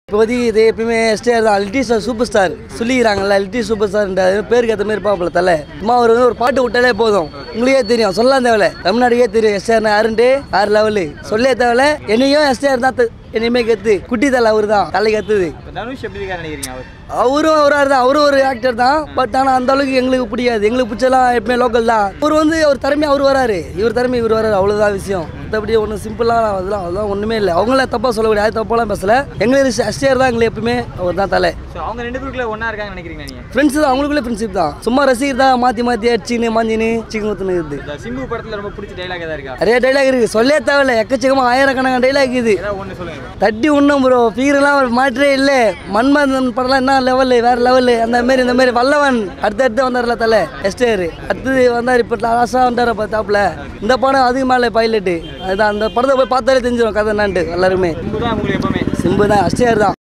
இப்போதைக்கு இது எப்பயுமே எஸ்டிஆர் தான் லிட்டி ஸ்டார் சூப்பர் ஸ்டார் சொல்லிக்கிறாங்கல்ல லிட்டி சூப்பர் ஸ்டார்ன்ற பேருக்கு ஏற்ற மாதிரி பாப்பல தலை சும்மா அவர் வந்து ஒரு பாட்டு விட்டாலே போதும் உங்களுக்கே தெரியும் சொல்லலாம் தேவையில்ல தமிழ்நாடுக்கே தெரியும் எஸ்டிஆர் யாருன்ட்டு ஆறு லெவலு சொல்லே தேவையில்ல என்னையும் எஸ்டிஆர் தான் த- என்னையுமே கத்து குட்டி தலை அவர் தான் தலை கத்துது இப்போ தனுஷ் எப்படி இருக்காரு நினைக்கிறீங்க அவர் அவரும் அவராக தான் அவரும் ஒரு ஆக்டர் தான் பட் ஆனால் அந்த அளவுக்கு எங்களுக்கு பிடிக்காது எங்களுக்கு பிடிச்சலாம் எப்பவுமே லோக்கல் தான் அவர் வந்து அவர் திறமை அவர் வராரு இவர் திறமை இவர் வராரு அவ்வளோதான் விஷயம் மற்றபடி ஒன்றும் சிம்பிளாக அதெல்லாம் அதெல்லாம் ஒன்றுமே இல்லை அவங்கள தப்பாக சொல்லக்கூடிய யாரும் தப்பாலாம் பேசல எங்களுக்கு எஸ்டிஆர் தான் எங்களுக்கு எப்பவுமே அவர் தான் தலை ஸோ அவங்க ரெண்டு பேருக்குள்ள ஒன்றா இருக்காங்கன்னு நினைக்கிறீங்க நீங்கள் ஃப்ரெண்ட்ஸ் தான் அவங்களுக்குள்ளே ஃப்ரெண்ட்ஷிப் தான் சும்மா ரசிகர் தான் மாற்றி மாற்றி அடிச்சின்னு மாஞ்சின்னு சிக்கன் ஊற்றுன்னு இருக்குது இந்த சிம்பு படத்தில் ரொம்ப பிடிச்ச டைலாக் எதாவது இருக்கா நிறைய டைலாக் இருக்குது சொல்லவே தேவையில்ல எக்கச்சக்கமாக ஆயிரக்கணக்கான டைலாக் இருக்குது ஏதாவது ஒன்று சொல்லுங்க தட்டி உண்ணும் ப்ரோ ஃபீரெல்லாம் ஒரு மாற்றே இல்லை மன்மதன் படம்லாம் என்ன லெவலு வேற லெவலு அந்த மாதிரி இந்த மாதிரி வல்லவன் அடுத்து அடுத்து வந்தார்ல தலை எஸ்டேர் அடுத்தது வந்தார் இப்போ லாஸ்ட்டாக வந்தார் பார்த்தாப்புல இந்த படம் அதுக்கு மேலே பைலட்டு அதுதான் அந்த படத்தை போய் பார்த்தாலே தெரிஞ்சிடும் கதை என்னான்ட்டு எல்லாருமே சிம்பு தான் உங்களுக்கு எப்பவுமே சிம்பு தான் எஸ்டேர் தான்